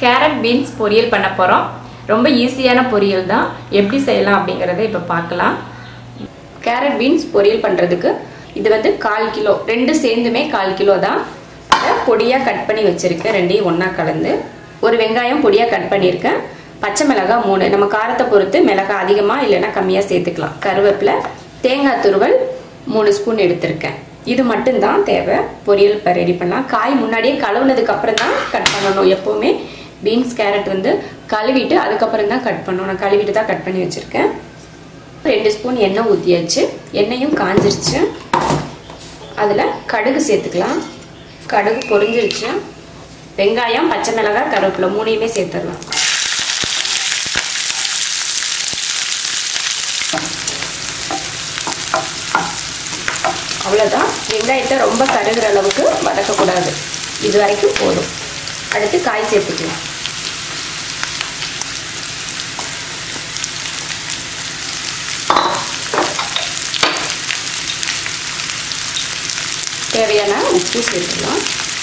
carrot beans பொரியல் பண்ண போகிறோம் ரொம்ப ஈஸியான பொரியல் தான் எப்படி செய்யலாம் அப்படிங்கிறத இப்போ பார்க்கலாம் கேரட் பீன்ஸ் பொரியல் பண்ணுறதுக்கு இது வந்து கால் கிலோ ரெண்டு சேர்ந்துமே கால் கிலோ தான் அதை பொடியாக கட் பண்ணி வச்சுருக்கேன் ரெண்டையும் ஒன்றா கலந்து ஒரு வெங்காயம் பொடியாக கட் பண்ணியிருக்கேன் பச்சை மிளகாய் மூணு நம்ம காரத்தை பொறுத்து மிளகாய் அதிகமாக இல்லைன்னா கம்மியாக சேர்த்துக்கலாம் கருவேப்பிலை தேங்காய் துருவல் மூணு ஸ்பூன் எடுத்திருக்கேன் இது மட்டும்தான் தேவை பொரியல் இப்போ ரெடி பண்ணலாம் காய் முன்னாடியே கழுவுனதுக்கு அப்புறம் தான் கட் பண்ணணும் எப்போவுமே பீன்ஸ் கேரட் வந்து கழுவிட்டு அதுக்கப்புறம் தான் கட் பண்ணணும் நான் கழுவிட்டு தான் கட் பண்ணி வச்சுருக்கேன் ரெண்டு ஸ்பூன் எண்ணெய் ஊற்றியாச்சு எண்ணெயும் காஞ்சிருச்சு அதில் கடுகு சேர்த்துக்கலாம் கடுகு பொரிஞ்சிருச்சு வெங்காயம் பச்சை மிளகாய் கருவேப்பிலை மூணையுமே சேர்த்துடலாம் அவ்வளோதான் வெங்காயத்தை ரொம்ப கருகிற அளவுக்கு வதக்கக்கூடாது இது வரைக்கும் போதும் அடுத்து காய் சேர்த்துக்கலாம் தேவையான உப்பு சேர்த்துக்கலாம்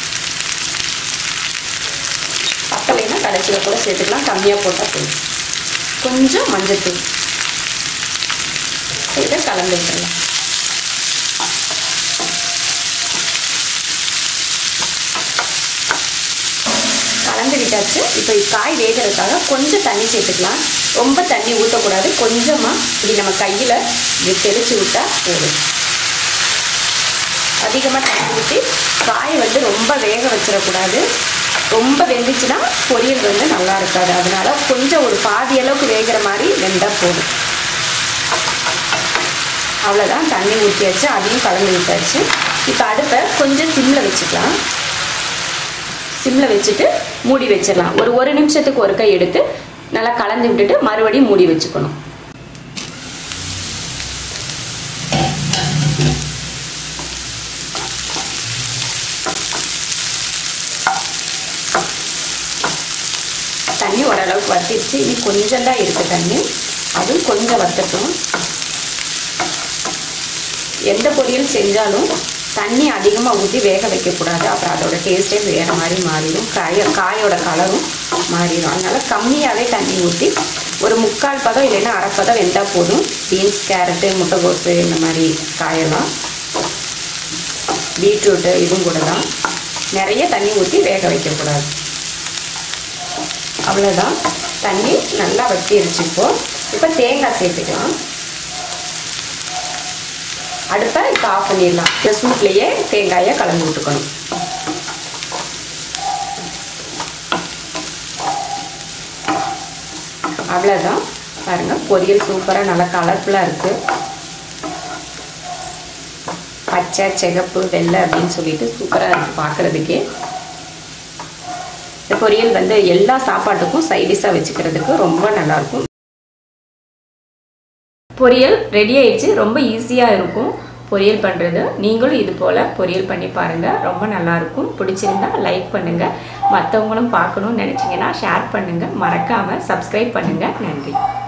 பத்தலைன்னா கடைசியில் கூட சேர்த்துக்கலாம் கம்மியாக போட்டால் போதும் கொஞ்சம் மஞ்சத்தூள் இதை கலந்து விட்டுடலாம் கலந்து விட்டாச்சு இப்போ காய் வேகிறதுக்காக கொஞ்சம் தண்ணி சேர்த்துக்கலாம் ரொம்ப தண்ணி ஊற்றக்கூடாது கொஞ்சமாக இப்படி நம்ம கையில் இப்படி தெளித்து விட்டால் போதும் அதிகமாக தண்ணி ஊற்றி காய் வந்து ரொம்ப வேக வச்சிடக்கூடாது ரொம்ப வெந்துச்சுன்னா பொரியல் வந்து நல்லா இருக்காது அதனால கொஞ்சம் ஒரு பாதி அளவுக்கு வேகிற மாதிரி வெந்தால் போதும் அவ்வளோதான் தண்ணி ஊற்றியாச்சு அதையும் கலந்து விட்டாச்சு இப்போ அடுப்பை கொஞ்சம் சிம்மில் வச்சுக்கலாம் சிம்மில் வச்சுட்டு மூடி வச்சிடலாம் ஒரு ஒரு நிமிஷத்துக்கு ஒரு கை எடுத்து நல்லா கலந்து விட்டுட்டு மறுபடியும் மூடி வச்சுக்கணும் தண்ணி ஓரளவுக்கு வத்திடுச்சு இனி கொஞ்சம் தான் இருக்குது தண்ணி அதுவும் கொஞ்சம் வத்தட்டும் எந்த பொரியல் செஞ்சாலும் தண்ணி அதிகமாக ஊற்றி வேக வைக்கக்கூடாது அப்புறம் அதோட டேஸ்ட்டே வேறு மாதிரி மாறிடும் காய காயோட கலரும் மாறிடும் அதனால் கம்மியாகவே தண்ணி ஊற்றி ஒரு முக்கால் பதம் இல்லைன்னா அரைப்பதம் வெந்தால் போதும் பீன்ஸ் கேரட்டு முட்டைகோஸு இந்த மாதிரி காயெல்லாம் பீட்ரூட்டு இதுவும் கூட தான் நிறைய தண்ணி ஊற்றி வேக வைக்கக்கூடாது அவ்வளோதான் தண்ணி நல்லா வத்திருச்சு இப்போது இப்போ தேங்காய் சேர்த்துக்கலாம் அடுப்பை இப்போ ஆஃப் பண்ணிடலாம் இந்த சூட்லேயே தேங்காயை கலந்து விட்டுக்கணும் அவ்வளோதான் பாருங்கள் பொரியல் சூப்பராக நல்லா கலர்ஃபுல்லாக இருக்குது பச்சை சிகப்பு வெள்ளை அப்படின்னு சொல்லிட்டு சூப்பராக இருக்குது பார்க்குறதுக்கே இந்த பொரியல் வந்து எல்லா சாப்பாட்டுக்கும் சைடிஷாக வச்சுக்கிறதுக்கு ரொம்ப நல்லாயிருக்கும் பொரியல் ரெடி ஆயிடுச்சு ரொம்ப ஈஸியாக இருக்கும் பொரியல் பண்ணுறது நீங்களும் இது போல் பொரியல் பண்ணி பாருங்கள் ரொம்ப நல்லாயிருக்கும் பிடிச்சிருந்தா லைக் பண்ணுங்கள் மற்றவங்களும் பார்க்கணும்னு நினச்சிங்கன்னா ஷேர் பண்ணுங்கள் மறக்காமல் சப்ஸ்கிரைப் பண்ணுங்கள் நன்றி